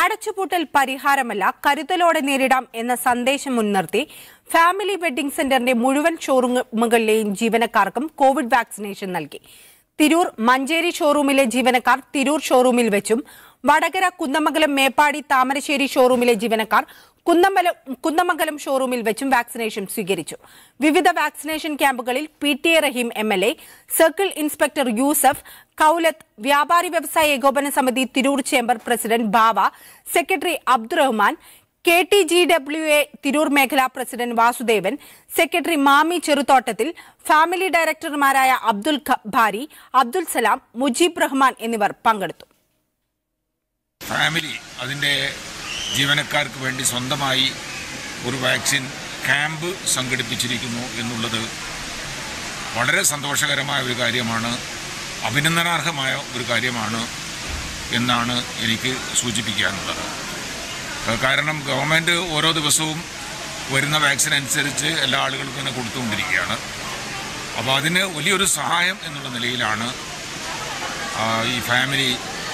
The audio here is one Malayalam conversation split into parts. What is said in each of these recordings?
അടച്ചുപൂട്ടൽ പരിഹാരമല്ല കരുതലോടെ നേരിടാം എന്ന സന്ദേശം മുൻനിർത്തി ഫാമിലി വെഡ്ഡിംഗ് സെന്ററിന്റെ മുഴുവൻ ഷോറൂമുകളിലെയും ജീവനക്കാർക്കും കോവിഡ് വാക്സിനേഷൻ നൽകി തിരൂർ മഞ്ചേരി ഷോറൂമിലെ ജീവനക്കാർ തിരൂർ ഷോറൂമിൽ വെച്ചും വടകര കുന്നമംഗലം മേപ്പാടി താമരശ്ശേരി ഷോറൂമിലെ ജീവനക്കാർ കുന്നമല കുന്നമംഗലം ഷോറൂമിൽ വെച്ചും വാക്സിനേഷൻ സ്വീകരിച്ചു വിവിധ വാക്സിനേഷൻ ക്യാമ്പുകളിൽ P T A Rahim M L A circle inspector Yusuf Kaulath വ്യാപാരി വ്യവസായ ഏകോപന സമിതി Tirur chamber president Bava secretary Abdurahman K T G W A Tirur മേഖലാ president Vasudevan secretary Mami Cheruthottathil family ഡയറക്ടർമാരായ അബ്ദുൽ ഖബാരി അബ്ദുൽ സലാം മുജീബ് റഹ്മാൻ എന്നിവർ പങ്കെടുത്തു ഫാമിലി അതിൻ്റെ ജീവനക്കാർക്ക് വേണ്ടി സ്വന്തമായി ഒരു വാക്സിൻ ക്യാമ്പ് സംഘടിപ്പിച്ചിരിക്കുന്നു എന്നുള്ളത് വളരെ സന്തോഷകരമായ ഒരു കാര്യമാണ് അഭിനന്ദനാർഹമായ ഒരു കാര്യമാണ് എന്നാണ് എനിക്ക് സൂചിപ്പിക്കാനുള്ളത് ഏഹ് കാരണം ഗവൺമെൻറ് ഓരോ ദിവസവും വരുന്ന വാക്സിൻ അനുസരിച്ച് എല്ലാ ആളുകൾക്കും തന്നെ കൊടുത്തുകൊണ്ടിരിക്കുകയാണ് അപ്പോൾ അതിന് വലിയൊരു സഹായം എന്നുള്ള നിലയിലാണ് ആ, ഈ ഫാമിലി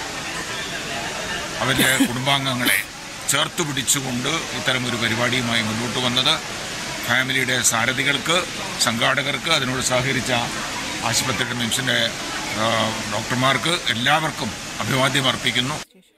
അവരുടെ കുടുംബാംഗങ്ങളെ ചേർത്ത് പിടിച്ചുകൊണ്ട് ഇത്തരം ഒരു പരിപാടിയുമായി മുന്നോട്ട് വന്നത് ഫാമിലിയുടെ സാരഥികൾക്ക് സംഘാടകർക്ക് അതിനോട് സഹകരിച്ച ആശുപത്രിയുടെ മിംസിൻ്റെ ഡോക്ടർമാർക്ക് എല്ലാവർക്കും അഭിവാദ്യം അർപ്പിക്കുന്നു